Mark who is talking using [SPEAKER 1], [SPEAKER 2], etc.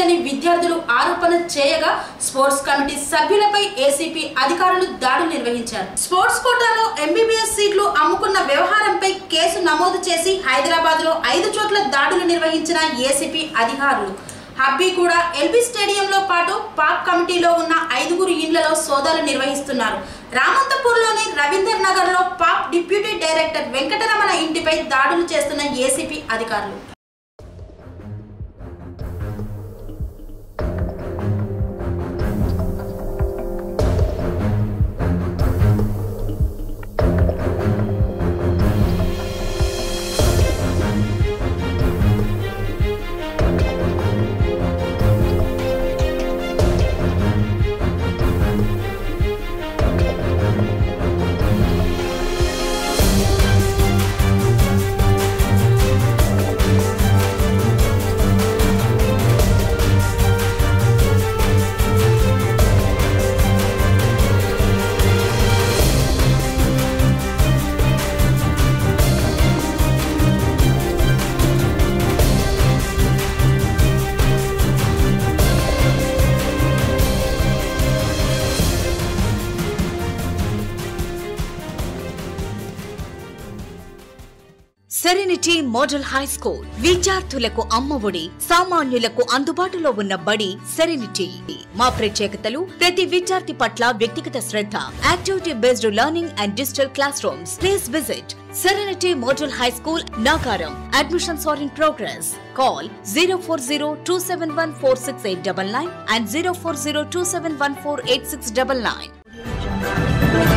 [SPEAKER 1] చెందని విద్యార్థులు ఆరోపణ చేయగా స్పోర్ట్స్ కమిటీ సభ్యులపై ఏసీపీ అధికారులు దాడులు నిర్వహించారు స్పోర్ట్స్ కోటాలో ఎంబీబీఎస్ సీట్లు అమ్ముకున్న వ్యవహారంపై కేసు నమోదు చేసి హైదరాబాద్ లో ఐదు చోట్ల దాడులు నిర్వహించిన ఏసీపీ అధికారులు హబ్బీ కూడా ఎల్బీ స్టేడియంలో పాటు పాక్ కమిటీలో ఉన్న ఐదుగురు ఇండ్లలో సోదాలు నిర్వహిస్తున్నారు రామంతపూర్లోని రవీందర్ నగర్ లో పాక్ డిప్యూటీ డైరెక్టర్ వెంకటరమణ ఇంటిపై దాడులు చేస్తున్న ఏసీపీ అధికారులు
[SPEAKER 2] సెరెనిటీ మోడల్ హై స్కూల్ విద్యార్థులకు అమ్మఒడి సామాన్యులకు అందుబాటులో ఉన్న బడి సెరెనిటీ మా ప్రత్యేకతలు ప్రతి విద్యార్థి పట్ల వ్యక్తిగత శ్రద్ధ activity based learning and digital classrooms please visit Serenity Model High School Nagaram admissions are in progress call zero four zero two seven one four six eight double nine and zero four zero two seven one four eight six double nine